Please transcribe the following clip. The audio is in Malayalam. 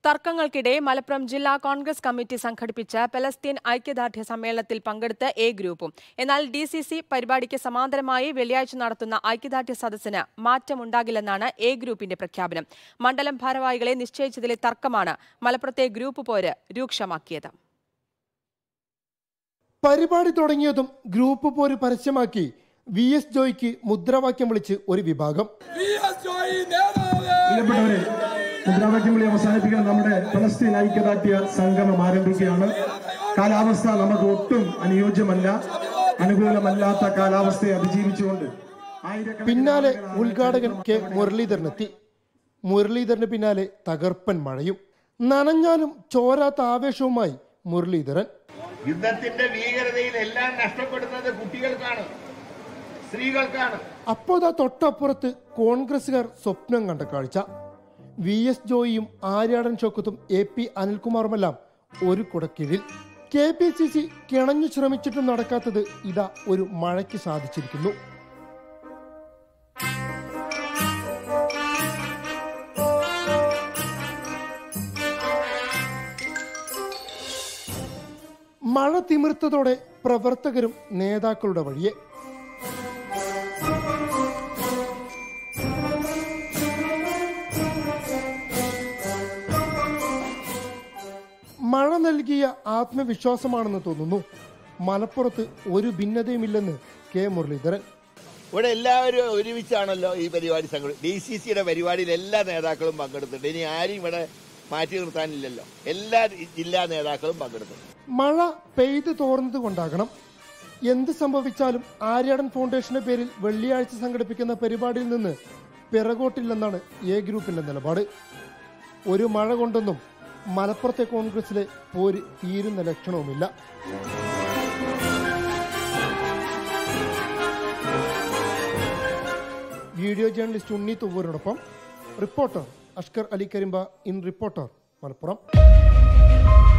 തർക്കങ്ങൾക്കിടെ മലപ്പുറം ജില്ലാ കോൺഗ്രസ് കമ്മിറ്റി സംഘടിപ്പിച്ച പലസ്തീൻ ഐക്യദാർഢ്യ സമ്മേളനത്തിൽ പങ്കെടുത്ത് എ ഗ്രൂപ്പും എന്നാൽ ഡി സി സി പരിപാടിക്ക് സമാന്തരമായി വെള്ളിയാഴ്ച നടത്തുന്ന ഐക്യദാർഢ്യ സദസ്സിന് മാറ്റമുണ്ടാകില്ലെന്നാണ് എ ഗ്രൂപ്പിന്റെ പ്രഖ്യാപനം മണ്ഡലം ഭാരവാഹികളെ നിശ്ചയിച്ചതിലെ തർക്കമാണ് മലപ്പുറത്തെ ഗ്രൂപ്പ് പോര് രൂക്ഷമാക്കിയത് പരിപാടി തുടങ്ങിയതും ഗ്രൂപ്പ് പോര് പരസ്യമാക്കി വി എസ് ജോയ്ക്ക് മുദ്രാവാക്യം വിളിച്ച് ഒരു വിഭാഗം പ്രിയപ്പെട്ടവരെ മുദ്രാവാക്യം വിളി അവസാനിപ്പിക്കാൻ നമ്മുടെ ഫലസ്തീൻ ഐക്യദാർഢ്യ സംഗമം ആരംഭിക്കുകയാണ് കാലാവസ്ഥ നമുക്ക് ഒട്ടും അനുയോജ്യമല്ല അനുകൂലമല്ലാത്ത കാലാവസ്ഥയെ അതിജീവിച്ചുകൊണ്ട് ആയിരക്കണക്കിന് പിന്നാലെ ആളുകളാണ് ഉദ്ഘാടകൻ കെ മുരളീധരനെത്തി മുരളീധരന് പിന്നാലെ തകർപ്പൻ മഴയും നനഞ്ഞാലും ചോരാത്ത ആവേശവുമായി മുരളീധരൻ യുദ്ധത്തിന്റെ ഭീകരതയിൽ എല്ലാം നഷ്ടപ്പെടുന്നത് കുട്ടികൾക്കാണ് സ്ത്രീകൾക്കാണ് അപ്പോതാ തൊട്ടപ്പുറത്ത് കോൺഗ്രസുകാർ സ്വപ്നം കണ്ട കാഴ്ച വി എസ് ജോയിയും ആര്യാടൻ ഷോക്കത്തും എ പി അനിൽകുമാറുമെല്ലാം ഒരു കുടക്കീഴിൽ കെ പി സി സി കിണഞ്ഞു ശ്രമിച്ചിട്ടും നടക്കാത്തത് ഇതാ ഒരു മഴയ്ക്ക് സാധിച്ചിരിക്കുന്നു മഴ തിമിർത്തതോടെ പ്രവർത്തകരും നേതാക്കളുടെ വഴിയെ മഴ നൽകിയ ആത്മവിശ്വാസമാണെന്ന് തോന്നുന്നു മലപ്പുറത്ത് ഒരു ഭിന്നതയുമില്ലെന്ന് കെ മുരളീധരൻ ഇവിടെ എല്ലാവരും ഒരുമിച്ചാണല്ലോ ഈ പരിപാടി സംഘടി ഡി സി സിയുടെ പരിപാടിയിൽ എല്ലാ നേതാക്കളും പങ്കെടുത്തിട്ടുണ്ട് ഇനി ആരും ഇവിടെ മാറ്റി നിർത്താനില്ലല്ലോ എല്ലാ ജില്ലാ നേതാക്കളും പങ്കെടുത്തു മഴ പെയ്തു തോർന്നത് കൊണ്ടാകണം എന്ത് സംഭവിച്ചാലും ആര്യാടൻ ഫൗണ്ടേഷന്റെ പേരിൽ വെള്ളിയാഴ്ച സംഘടിപ്പിക്കുന്ന പരിപാടിയിൽ നിന്ന് പിറകോട്ടില്ലെന്നാണ് എ ഗ്രൂപ്പിന്റെ നിലപാട് ഒരു മഴ കൊണ്ടൊന്നും മലപ്പുറത്തെ കോൺഗ്രസിലെ പോര് തീരുന്ന ലക്ഷണവുമില്ല വീഡിയോ ജേർണലിസ്റ്റ് ഉണ്ണി തുവൂരിനൊപ്പം reporter Ashkar Ali Karimba in reporter Malappuram